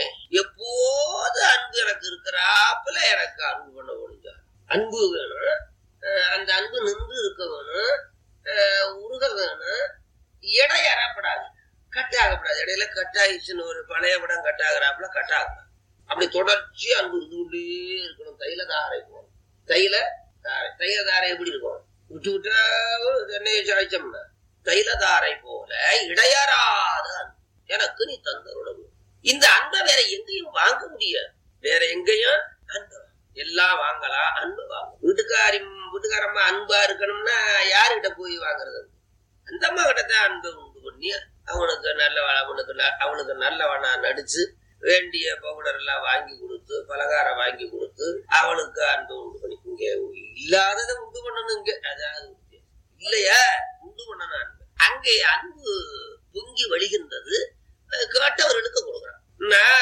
போவேன் எப்போது அன்பு எனக்கு இருக்கிறாப்புல எனக்கு அன்பு பண்ண முடிஞ்சார் அன்பு வேணும் அஹ் அந்த அன்பு நின்று இருக்க வேணும் அஹ் உருக வேணும் எடை அறப்படாது கட்டாகப்படாது இடையில கட்டாயிடுச்சுன்னு ஒரு பழைய படம் கட்டாகிறாப்புல கட்டாகக்கூடாது அப்படி தொடர்ச்சி அன்பு இருந்துகிட்டே இருக்கணும் தைல தாரை போகணும் தைல தாரை தைல தாரை எப்படி இருக்கும் விட்டு விட்டா தென்னையை சாய்ச்சோம்னா தைல தாரை போல இடையறாத அன்பு எனக்கு நீ தந்தருடன் இந்த அன்பை வேற எங்கேயும் வாங்க முடியாது வேற எங்கேயும் அன்பு எல்லாம் வாங்கலாம் அன்பு வாங்க வீட்டுக்காரி வீட்டுக்காரம்மா அன்பா இருக்கணும்னா யாருகிட்ட போய் வாங்குறது அந்த அம்மா கிட்ட தான் அன்பை உண்டு பண்ணி அவனுக்கு நல்ல அவனுக்கு ந- அவனுக்கு நல்லவனா நடிச்சு வேண்டிய பவுடர் எல்லாம் வாங்கி கொடுத்து பலகாரம் வாங்கி கொடுத்து அவனுக்கு அன்பை உண்டு பண்ணி இங்க இல்லாததை உண்டு பண்ணணும் இங்க அதாவது இல்லையா உண்டு பண்ணணும் அன்பு அங்கே அன்பு பொங்கி வழிகின்றது அஹ் கேட்டவர்களுக்கு கொடுக்குறான் நான்